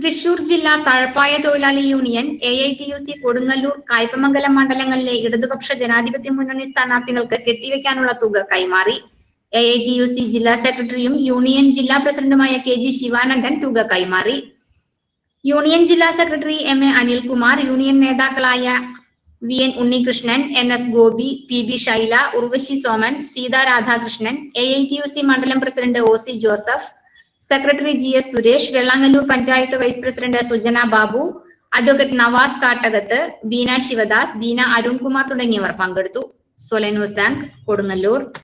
തൃശൂർ ജില്ലാ തഴപ്പായ തൊഴിലാളി union A I T U C Kodungallur Kaipamangalam മണ്ഡലങ്ങളിലെ ഇടതുപക്ഷ ജനാധിപത്യ മുന്നണി സ്ഥാനാർത്ഥികൾക്ക് കെട്ടിവെക്കാനുള്ള തുക കൈമാറി A I T U C ജില്ലാ സെക്രട്ടറിയും യൂണിയൻ ജില്ലാ പ്രസിഡന്റുമായ കെ ജി ശിവാനന്ദൻ തുക കൈമാറി യൂണിയൻ ജില്ലാ secretary M A Anilkumar union നേതാക്കളായ V N Unnikrishnan N S Gopi P B Shaila Urvashi Soman Seetha Radhakrishnan A I T U C മണ്ഡലം president O C Joseph secretary G S Suresh Vellangallur panchayat vice president Sujana Babu advocate Navas Kattakath Beena Sivadas Beena Arunkumar തുടങ്ങിയവർ പങ്കെടുത്തു സൊല ന്യൂസ് ബാങ്ക് കൊടുങ്ങല്ലൂർ